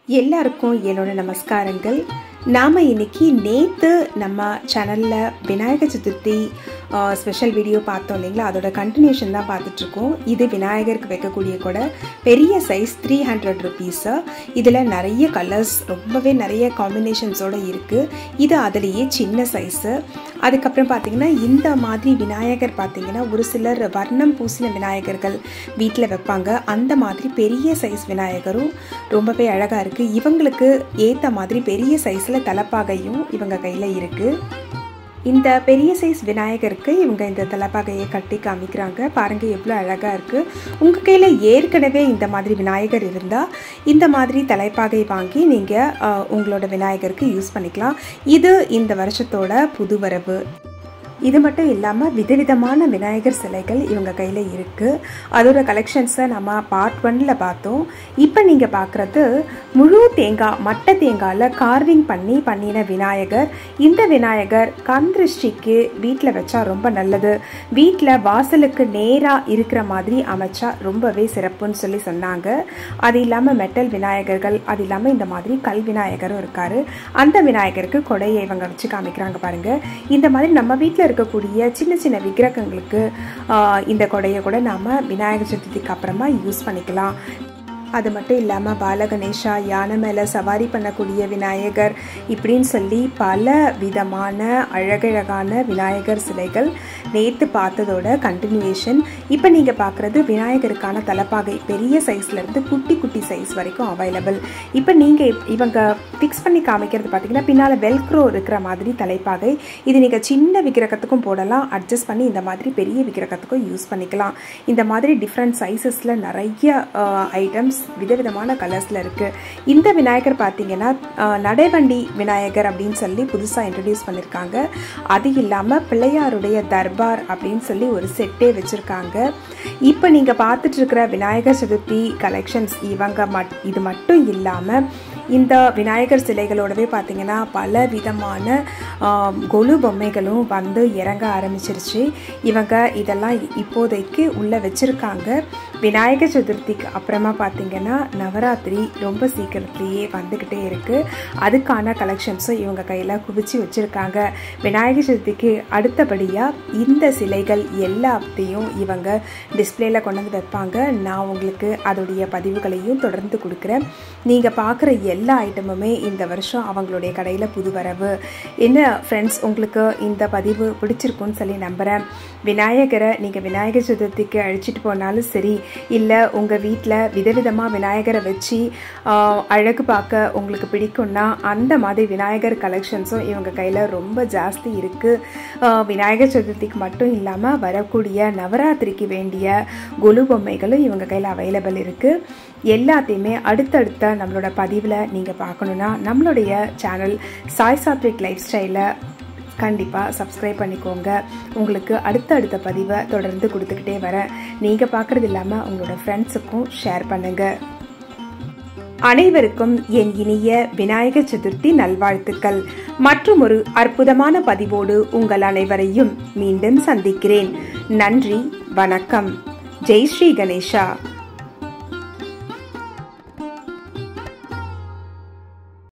எல்லாருக்கும் என்னோட நமஸ்காரங்கள் நாம் இன்னைக்கு நேற்று நம்ம சேனலில் விநாயகர் சதுர்த்தி ஸ்பெஷல் வீடியோ பார்த்தோம் இல்லைங்களா அதோட கண்டினியூஷன் தான் பார்த்துட்ருக்கோம் இது விநாயகருக்கு வைக்கக்கூடிய கூட பெரிய சைஸ் த்ரீ ஹண்ட்ரட் ருபீஸு இதில் நிறைய கலர்ஸ் ரொம்பவே நிறைய காம்பினேஷன்ஸோடு இருக்குது இது அதுலேயே சின்ன சைஸு அதுக்கப்புறம் பார்த்திங்கன்னா இந்த மாதிரி விநாயகர் பார்த்திங்கன்னா ஒரு சிலர் வர்ணம் பூசின விநாயகர்கள் வீட்டில் வைப்பாங்க அந்த மாதிரி பெரிய சைஸ் விநாயகரும் ரொம்பவே அழகாக இருக்குது இவங்களுக்கு ஏற்ற மாதிரி பெரிய சைஸில் தலைப்பாகையும் இவங்க கையில் இருக்குது இந்த பெரிய சைஸ் விநாயகருக்கு இவங்க இந்த தலைப்பாகையை கட்டி காமிக்கிறாங்க பாருங்கள் எவ்வளோ அழகாக இருக்குது உங்கள் கையில் ஏற்கனவே இந்த மாதிரி விநாயகர் இருந்தால் இந்த மாதிரி தலைப்பாகை வாங்கி நீங்கள் உங்களோட விநாயகருக்கு யூஸ் பண்ணிக்கலாம் இது இந்த வருஷத்தோட புது வரவு இது மட்டும் இல்லாமல் விதவிதமான விநாயகர் சிலைகள் இவங்க கையில் இருக்குது அதோட கலெக்ஷன்ஸை நம்ம பார்ட் ஒன்னில் பார்த்தோம் இப்போ நீங்கள் பார்க்குறது முழு தேங்காய் மட்டை தேங்காயில் கார்விங் பண்ணி பண்ணின விநாயகர் இந்த விநாயகர் கண் திருஷ்டிக்கு வீட்டில் வச்சா ரொம்ப நல்லது வீட்டில் வாசலுக்கு நேராக இருக்கிற மாதிரி அமைச்சா ரொம்பவே சிறப்புன்னு சொல்லி சொன்னாங்க அது இல்லாமல் மெட்டல் விநாயகர்கள் அது இல்லாமல் இந்த மாதிரி கல் விநாயகரும் இருக்கார் அந்த விநாயகருக்கு கொடையை இவங்க வச்சு காமிக்கிறாங்க பாருங்கள் இந்த மாதிரி நம்ம வீட்டில் இருக்கக்கூடிய சின்ன சின்ன விக்கிரகங்களுக்கு இந்த கொடையை கூட நாம் விநாயகர் சதுர்த்திக்கு அப்புறமா யூஸ் பண்ணிக்கலாம் அது மட்டும் இல்லாமல் பாலகணேஷா யானை மேலே சவாரி பண்ணக்கூடிய விநாயகர் இப்படின்னு சொல்லி பல விதமான அழகழகான விநாயகர் சிலைகள் நேற்று பார்த்ததோட கண்டினியூவேஷன் இப்போ நீங்கள் பார்க்குறது விநாயகருக்கான தலைப்பாகை பெரிய சைஸ்லேருந்து குட்டி குட்டி சைஸ் வரைக்கும் அவைலபிள் இப்போ நீங்கள் இவங்க ஃபிக்ஸ் பண்ணி காமிக்கிறது பார்த்தீங்கன்னா பின்னால் வெல்க்ரோ இருக்கிற மாதிரி தலைப்பாகை இது நீங்கள் சின்ன விக்கிரகத்துக்கும் போடலாம் அட்ஜஸ்ட் பண்ணி இந்த மாதிரி பெரிய விக்கிரகத்துக்கும் யூஸ் பண்ணிக்கலாம் இந்த மாதிரி டிஃப்ரெண்ட் சைஸஸில் நிறைய ஐட்டம்ஸ் விதவிதமான கலர்ஸில் இருக்குது இந்த விநாயகர் பார்த்தீங்கன்னா நடைவண்டி விநாயகர் அப்படின்னு சொல்லி புதுசாக இன்ட்ரடியூஸ் பண்ணியிருக்காங்க அது இல்லாமல் பிள்ளையாருடைய தர்பார் அப்படின்னு சொல்லி ஒரு செட்டே வச்சுருக்காங்க இப்போ நீங்கள் பார்த்துட்டு இருக்கிற விநாயகர் சதுர்த்தி கலெக்ஷன்ஸ் இவங்க மட் இது மட்டும் இல்லாமல் இந்த விநாயகர் சிலைகளோடவே பார்த்தீங்கன்னா பல விதமான கொலு பொம்மைகளும் வந்து இறங்க ஆரம்பிச்சிருச்சு இவங்க இதெல்லாம் இப்போதைக்கு உள்ளே வச்சுருக்காங்க விநாயகர் சதுர்த்திக்கு அப்புறமா பார்த்தீங்கன்னா நவராத்திரி ரொம்ப சீக்கிரத்துலேயே வந்துக்கிட்டே இருக்குது அதுக்கான கலெக்ஷன்ஸும் இவங்க கையில் குவிச்சு வச்சுருக்காங்க விநாயகர் சதுர்த்திக்கு அடுத்தபடியாக இந்த சிலைகள் எல்லாத்தையும் இவங்க டிஸ்பிளேல கொண்டு வந்து வைப்பாங்க நான் உங்களுக்கு அதோடைய பதிவுகளையும் தொடர்ந்து கொடுக்குறேன் நீங்கள் பார்க்குற எல்லா ஐட்டமுமே இந்த வருஷம் அவங்களுடைய கடையில் புது வரவு என்ன ஃப்ரெண்ட்ஸ் உங்களுக்கு இந்த பதிவு பிடிச்சிருக்குன்னு சொல்லி நம்புகிறேன் விநாயகரை நீங்கள் விநாயகர் சதுர்த்திக்கு அழிச்சிட்டு போனாலும் சரி இல்லை உங்கள் வீட்டில் விதவிதமாக விநாயகரை வச்சு அழகு பார்க்க உங்களுக்கு பிடிக்கும்னா அந்த மாதிரி விநாயகர் கலெக்ஷன்ஸும் இவங்க கையில் ரொம்ப ஜாஸ்தி இருக்குது விநாயகர் சதுர்த்திக்கு மட்டும் இல்லாமல் வரக்கூடிய நவராத்திரிக்கு வேண்டிய கொலு பொம்மைகளும் இவங்க கையில் அவைலபிள் இருக்குது எல்லாத்தையுமே அடுத்தடுத்த நம்மளோட பதிவில் நீங்கள் பார்க்கணுன்னா நம்மளுடைய சேனல் சாய் சாத்விக் லைஃப் ஸ்டைலை கண்டிப்பாக சப்ஸ்கிரைப் பண்ணிக்கோங்க உங்களுக்கு அடுத்த அடுத்த பதிவை தொடர்ந்து கொடுத்துக்கிட்டே வரேன் நீங்கள் பார்க்குறது இல்லாமல் உங்களோட ஃப்ரெண்ட்ஸுக்கும் ஷேர் பண்ணுங்கள் அனைவருக்கும் என் இனிய விநாயகர் சதுர்த்தி நல்வாழ்த்துக்கள் மற்றும் ஒரு அற்புதமான பதிவோடு உங்கள் அனைவரையும் மீண்டும் சந்திக்கிறேன் நன்றி வணக்கம் ஜெய் ஸ்ரீ கணேஷா